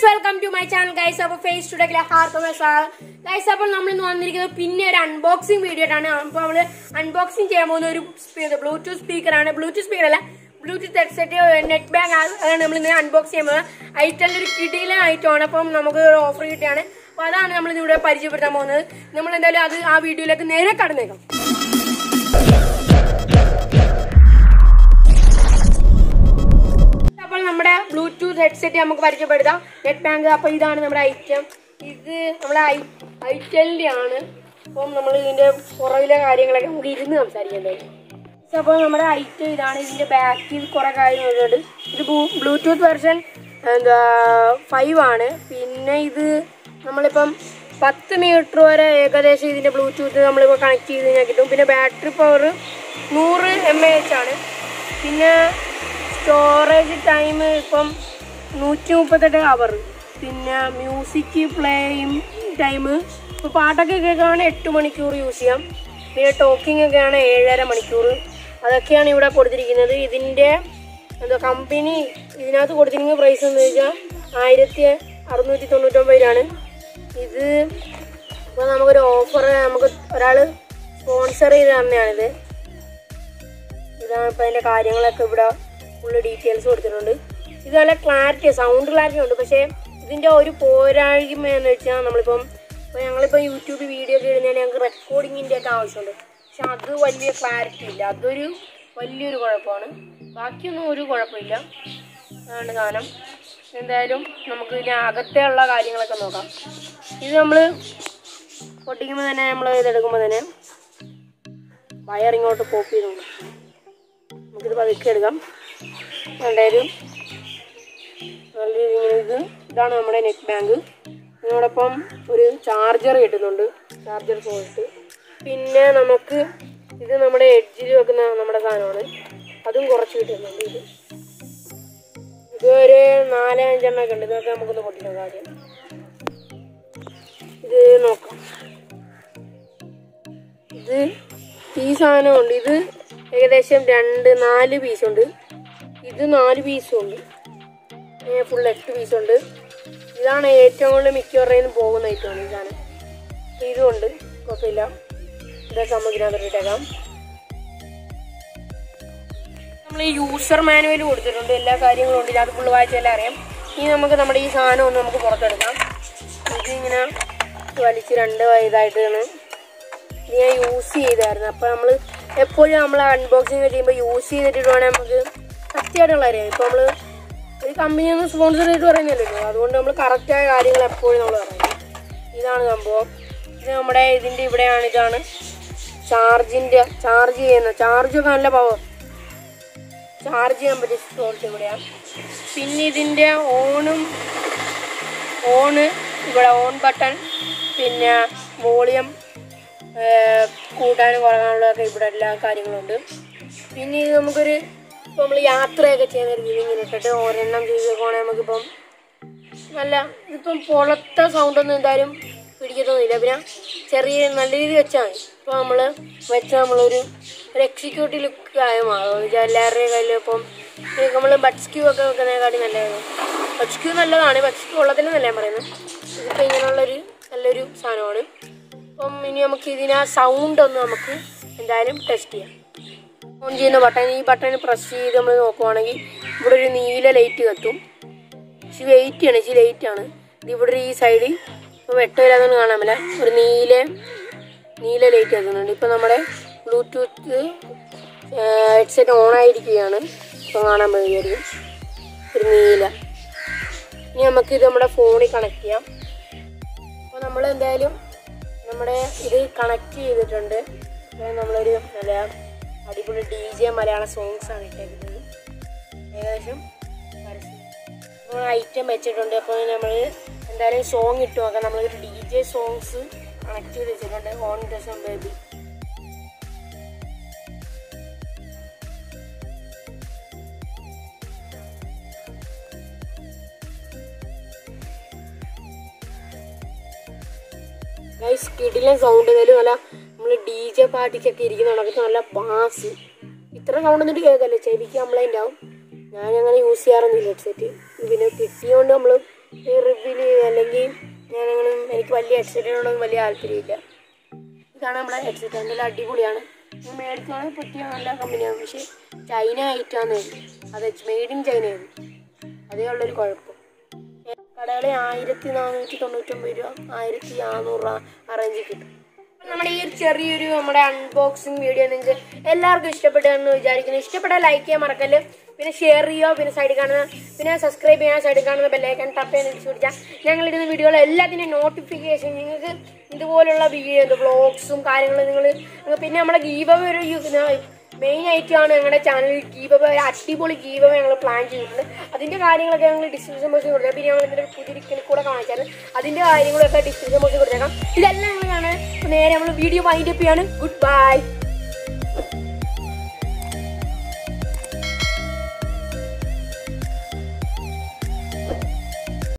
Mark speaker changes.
Speaker 1: guys welcome to my channel guys അപ്പോൾ face to ഡെക്കിലെ guys അപ്പോൾ നമ്മൾ ഇന്ന് വന്നിരിക്കുന്നത് പിന്നെ ഒരു അൺബോക്സിംഗ് വീഡിയോ ആണ് അപ്പോൾ നമ്മൾ അൺബോക്സിംഗ് ചെയ്യാൻ പോകുന്ന ഒരു ബ്ലൂടൂത്ത് സ്പീക്കർ ആണ് ബ്ലൂടൂത്ത് സ്പീക്കർ അല്ല ബ്ലൂടൂത്ത് ഹെഡ്സെറ്റ് നെറ്റ് ബാങ്ക് അതാണ് നമ്മൾ ഇന്ന് അൺബോക്സ് ചെയ്യുന്നത് ഐറ്റലിന്റെ ഒരു കിടിയിലെ ഐറ്റമാണ് അപ്പം നമുക്ക് ഒരു ഓഫർ കിട്ടിയാണ് അപ്പോൾ അതാണ് നമ്മൾ ഇവിടെ പരിചയപ്പെടുത്താൻ പോകുന്നത് നമ്മൾ എന്തായാലും അത് ആ വീഡിയോയിലേക്ക് നേരെ കടന്നേക്കാം അപ്പോൾ നമ്മുടെ ബ്ലൂടൂത്ത് ഹെഡ്സെറ്റ് നമുക്ക് പരിചയപ്പെടുത്താം നെറ്റ് ബാങ്ക് അപ്പോൾ ഇതാണ് നമ്മുടെ ഐറ്റം ഇത് നമ്മുടെ ഐറ്റലിന്റെ ആണ് അപ്പം നമ്മൾ ഇതിന്റെ പുറകിലെ കാര്യങ്ങളൊക്കെ നമുക്ക് ഇരുന്ന് സംസാരിക്കേണ്ടത് അപ്പോൾ നമ്മുടെ ഐറ്റം ഇതാണ് ഇതിന്റെ ബാക്കിൽ കുറെ കാര്യങ്ങളുണ്ട് ഇത് ബ്ലൂടൂത്ത് വെർഷൻ എന്താ ഫൈവ് ആണ് പിന്നെ ഇത് നമ്മളിപ്പം പത്ത് മീറ്റർ വരെ ഏകദേശം ഇതിന്റെ ബ്ലൂടൂത്ത് നമ്മളിപ്പോൾ കണക്ട് ചെയ്ത് കഴിഞ്ഞാൽ കിട്ടും പിന്നെ ബാറ്ററി പവർ നൂറ് എം എ എച്ച് ആണ് പിന്നെ സ്റ്റോറേജ് ടൈം ഇപ്പം നൂറ്റി മുപ്പത്തെട്ട് അവർ പിന്നെ മ്യൂസിക് പ്ലേയും ടൈം ഇപ്പോൾ പാട്ടൊക്കെ കേൾക്കുകയാണെങ്കിൽ എട്ട് മണിക്കൂർ യൂസ് ചെയ്യാം പിന്നെ ടോക്കിംഗ് ഒക്കെ ആണ് ഏഴര മണിക്കൂർ അതൊക്കെയാണ് ഇവിടെ കൊടുത്തിരിക്കുന്നത് ഇതിൻ്റെ എന്താ കമ്പനി ഇതിനകത്ത് കൊടുത്തിരിക്കുന്ന പ്രൈസ് എന്ന് വെച്ചാൽ ആയിരത്തി അറുന്നൂറ്റി തൊണ്ണൂറ്റൊമ്പത് രൂപയാണ് ഇത് ഇപ്പോൾ നമുക്കൊരു ഓഫർ നമുക്ക് ഒരാൾ സ്പോൺസർ ചെയ്ത് തന്നെയാണിത് ഇതാണ് ഇപ്പം അതിൻ്റെ കാര്യങ്ങളൊക്കെ ഇവിടെ ഫുള്ള് ഡീറ്റെയിൽസ് കൊടുത്തിട്ടുണ്ട് ഇത് നല്ല ക്ലാരിറ്റി സൗണ്ട് ക്ലാരിറ്റി ഉണ്ട് പക്ഷേ ഇതിൻ്റെ ഒരു പോരായ്മ എന്ന് വെച്ചാൽ നമ്മളിപ്പം ഇപ്പോൾ ഞങ്ങളിപ്പോൾ യൂട്യൂബ് വീഡിയോ ഒക്കെ ഇടുന്നതിന് ഞങ്ങൾക്ക് റെക്കോർഡിങ്ങിൻ്റെ ഒക്കെ ആവശ്യമുണ്ട് പക്ഷെ അത് വലിയ ക്ലാരിറ്റി ഇല്ല അതൊരു വലിയൊരു കുഴപ്പമാണ് ബാക്കിയൊന്നും ഒരു കുഴപ്പമില്ല അതാണ് സാധനം എന്തായാലും നമുക്ക് ഇതിൻ്റെ അകത്തെയുള്ള കാര്യങ്ങളൊക്കെ നോക്കാം ഇത് നമ്മൾ പൊട്ടിക്കുമ്പോൾ തന്നെ നമ്മൾ ഇതെടുക്കുമ്പോൾ തന്നെ വയർ ഇങ്ങോട്ട് പോപ്പ് ചെയ്തുകൊണ്ട് നമുക്കിത് പതുക്കെ എടുക്കാം രണ്ടായിരം നല്ല രീതിയിൽ ഇത് ഇതാണ് നമ്മുടെ നെറ്റ് ബാങ്ക് ഇതിനോടൊപ്പം ഒരു ചാർജർ കിട്ടുന്നുണ്ട് ചാർജർ പോയിട്ട് പിന്നെ നമുക്ക് ഇത് നമ്മുടെ എഡ്ജിൽ വെക്കുന്ന നമ്മുടെ സാധനമാണ് അതും കുറച്ച് കിട്ടുന്നുണ്ട് ഇത് ഇതൊരു നാല് അഞ്ചെണ്ണൊക്കെ ഉണ്ട് ഇതൊക്കെ നമുക്കൊന്ന് പൊട്ടിക്കാം കാര്യം ഇത് നോക്കാം ഇത് ഈ സാധനമുണ്ട് ഇത് ഏകദേശം രണ്ട് നാല് പീസുണ്ട് ഇത് നാല് പീസും ഉണ്ട് ഫുൾ എട്ട് പീസുണ്ട് ഇതാണ് ഏറ്റവും കൂടുതൽ മിക്കവരുടെയും പോകുന്ന ഐറ്റമാണ് ഈ സാധനം ഇതുമുണ്ട് കുഴപ്പമില്ല ഇതൊക്കെ നമുക്ക് ഇതിനകത്ത് ഇട്ടേക്കാം നമ്മൾ ഈ യൂസർ മാനുവൽ കൊടുത്തിട്ടുണ്ട് എല്ലാ കാര്യങ്ങളും ഉണ്ട് ഇതിനകത്ത് ഫുള്ള് വായിച്ചെല്ലാം അറിയാം ഇനി നമുക്ക് നമ്മുടെ ഈ സാധനം ഒന്ന് നമുക്ക് പുറത്തെടുക്കാം ഇതിങ്ങനെ വലിച്ച് രണ്ട് ഇതായിട്ടാണ് ഇത് ഞാൻ യൂസ് ചെയ്തായിരുന്നു അപ്പോൾ നമ്മൾ എപ്പോഴും നമ്മൾ അൺബോക്സിങ് ചെയ്യുമ്പോൾ യൂസ് ചെയ്തിട്ട് വേണേൽ നമുക്ക് സത്യമായിട്ടുള്ള അറിയാം ഇപ്പോൾ നമ്മൾ ഒരു കമ്പനിയൊന്നും സ്പോൺസർ ചെയ്തിട്ട് പറയുന്നില്ലല്ലോ അതുകൊണ്ട് നമ്മൾ കറക്റ്റായ കാര്യങ്ങൾ എപ്പോഴും നമ്മൾ പറയും ഇതാണ് സംഭവം ഇത് നമ്മുടെ ഇതിൻ്റെ ഇവിടെയാണ് ഇതാണ് ചാർജിൻ്റെ ചാർജ് ചെയ്യുന്ന ചാർജൊക്കെ നല്ല പവർ ചാർജ് ചെയ്യാൻ പറ്റിയ സ്ലോട്ട് ഇവിടെയാണ് പിന്നെ ഇതിൻ്റെ ഓണും ഓണ് ഇവിടെ ഓൺ ബട്ടൺ പിന്നെ വോളിയം കൂട്ടാനും കുറയാനുള്ളതൊക്കെ ഇവിടെ എല്ലാ കാര്യങ്ങളുണ്ട് പിന്നെ ഇത് നമുക്കൊരു ഇപ്പോൾ നമ്മൾ യാത്രയൊക്കെ ചെയ്യുന്ന ഒരു രീതിയിൽ ഇങ്ങനെ ഇട്ടിട്ട് ഒരെണ്ണം ചെയ്ത് നോക്കുവാണെങ്കിൽ നമുക്കിപ്പം നല്ല ഇതിപ്പം പൊളത്ത സൗണ്ടൊന്നും എന്തായാലും പിടിക്കത്തൊന്നുമില്ല പിന്നെ ചെറിയ നല്ല രീതിയിൽ വെച്ചാൽ മതി ഇപ്പോൾ നമ്മൾ വെച്ചാൽ നമ്മളൊരു ഒരു എക്സിക്യൂട്ടീവ് ലുക്ക് ആയി മാറും എല്ലാവരുടെയും കയ്യിൽ ഇപ്പം നമ്മൾ ബഡ്സ് ക്യൂ ഒക്കെ വെക്കുന്നതിനെക്കാട്ടി നല്ലതാണ് ബഡ്സ് ക്യൂ നല്ലതാണ് ബഡ്സ് ക്യൂ ഉള്ളതിന് നല്ല ഞാൻ പറയുന്നത് ഇതിപ്പോൾ ഇങ്ങനെയുള്ളൊരു നല്ലൊരു സാധനമാണ് അപ്പം ഇനി നമുക്ക് ഇതിനെ സൗണ്ട് ഒന്ന് നമുക്ക് എന്തായാലും ടെസ്റ്റ് ചെയ്യാം ഓൺ ചെയ്യുന്ന ബട്ടൺ ഈ ബട്ടൺ പ്രസ് ചെയ്ത് നമ്മൾ നോക്കുവാണെങ്കിൽ ഇവിടെ ഒരു നീല ലൈറ്റ് കത്തും ഇച്ചിരി വെയിറ്റ് ആണ് ഇച്ചിരി ലൈറ്റ് ആണ് ഇത് ഇവിടെ ഒരു ഈ സൈഡിൽ ഇപ്പോൾ വെട്ടമില്ലാതൊന്നും കാണാൻ പറ്റില്ല ഒരു നീല നീല ലൈറ്റ് കത്തുന്നുണ്ട് ഇപ്പം നമ്മുടെ ബ്ലൂടൂത്ത് ഹെഡ്സെറ്റ് ഓൺ ആയിരിക്കുകയാണ് ഇപ്പം കാണാൻ പറ്റുമായിരിക്കും ഒരു നീല ഇനി നമുക്ക് ഇത് നമ്മുടെ ഫോണിൽ കണക്ട് ചെയ്യാം അപ്പോൾ നമ്മൾ എന്തായാലും നമ്മുടെ ഇത് കണക്ട് ചെയ്തിട്ടുണ്ട് അപ്പോൾ നമ്മളൊരു നല്ല അടിപൊളി ഡി ജെ മലയാള സോങ്സ് ആണ് ഇട്ടേക്കുന്നത് ഏകദേശം നമ്മൾ ഐറ്റം വെച്ചിട്ടുണ്ട് അപ്പോൾ നമ്മൾ എന്തായാലും സോങ് ഇട്ട് നോക്കാം നമ്മളൊരു ഡി ജെ സോങ്സ് കണക്ട് ചെയ്ത് വെച്ചിട്ടുണ്ട് ഓൺ ദസം ബേബി ഗൈസ് കിടിലൻ സൗണ്ട് എന്തായാലും നല്ല നമ്മൾ ഡി ജെ പാർട്ടിക്കൊക്കെ ഇരിക്കുന്ന കണക്ക് നല്ല ബാസ് ഇത്ര സൗണ്ട് എന്നിട്ട് കേൾക്കല്ലേ ചെവിക്ക് കംപ്ലൈൻ്റ് ആവും ഞാൻ അങ്ങനെ യൂസ് ചെയ്യാറൊന്നുമില്ല ഹെഡ്സെറ്റ് പിന്നെ കിട്ടിയോണ്ട് നമ്മൾ വലിയ ഹെഡ്സെറ്റിനോടൊന്നും വലിയ താല്പര്യമില്ല ഇതാണ് നമ്മുടെ ഹെഡ്സെറ്റ് നല്ല അടിപൊളിയാണ് ഇത് മേടിച്ചാണ് പറ്റിയ നല്ല കമ്പനിയാണ് പക്ഷേ ചൈന ഐറ്റാന്ന് അത് മെയ്ഡ് ഇൻ ചൈനയാണ് അതേ ഉള്ളൊരു കുഴപ്പം കടകളിൽ ആയിരത്തി നാനൂറ്റി തൊണ്ണൂറ്റൊമ്പത് രൂപ ആയിരത്തി നാനൂറ് രൂപ ആ റേഞ്ചിൽ കിട്ടും നമ്മുടെ ഈ ഒരു ചെറിയൊരു നമ്മുടെ അൺബോക്സിങ് വീഡിയോ നിങ്ങൾക്ക് എല്ലാവർക്കും ഇഷ്ടപ്പെട്ടെന്ന് വിചാരിക്കുന്നു ഇഷ്ടപ്പെട്ടാൽ ലൈക്ക് ചെയ്യാൻ മറക്കല്ല് പിന്നെ ഷെയർ ചെയ്യുക പിന്നെ സൈഡിൽ കാണുന്ന പിന്നെ സബ്സ്ക്രൈബ് ചെയ്യാൻ സൈഡിൽ കാണുന്ന ബെല്ലൈക്കൺ ടപ്പ് ചെയ്യാൻ തിരിച്ചു പിടിച്ചാൽ ഞങ്ങളിടുന്ന വീഡിയോകൾ എല്ലാത്തിനും നോട്ടിഫിക്കേഷൻ നിങ്ങൾക്ക് ഇതുപോലുള്ള വീഡിയോ വ്ളോഗ്സും കാര്യങ്ങളും നിങ്ങൾ പിന്നെ നമ്മുടെ ഗീവ ഒരു മെയിൻ ആയിട്ടാണ് ഞങ്ങളുടെ ചാനൽ ഗീവ അടിപൊളി ഗീവ ഞങ്ങൾ പ്ലാൻ ചെയ്തിട്ടുണ്ട് അതിന്റെ കാര്യങ്ങളൊക്കെ ഞങ്ങൾ ഡിസ്ക്രിപ്ഷൻ ബോക്സിൽ കൊടുത്തേക്കാം പിന്നെ ഞങ്ങൾ ഇതിന്റെ പുതിയ കൂടെ കാണിച്ചാൽ അതിന്റെ കാര്യങ്ങളൊക്കെ ഡിസ്ക്രിപ്ഷൻ ബോക്സിൽ കൊടുത്തേക്കാം ഇതെല്ലാം ഞങ്ങളാണ് നേരെ നമ്മൾ വീഡിയോ വൈൻഡപ്പ് ചെയ്യാണ് ഗുഡ് ബൈ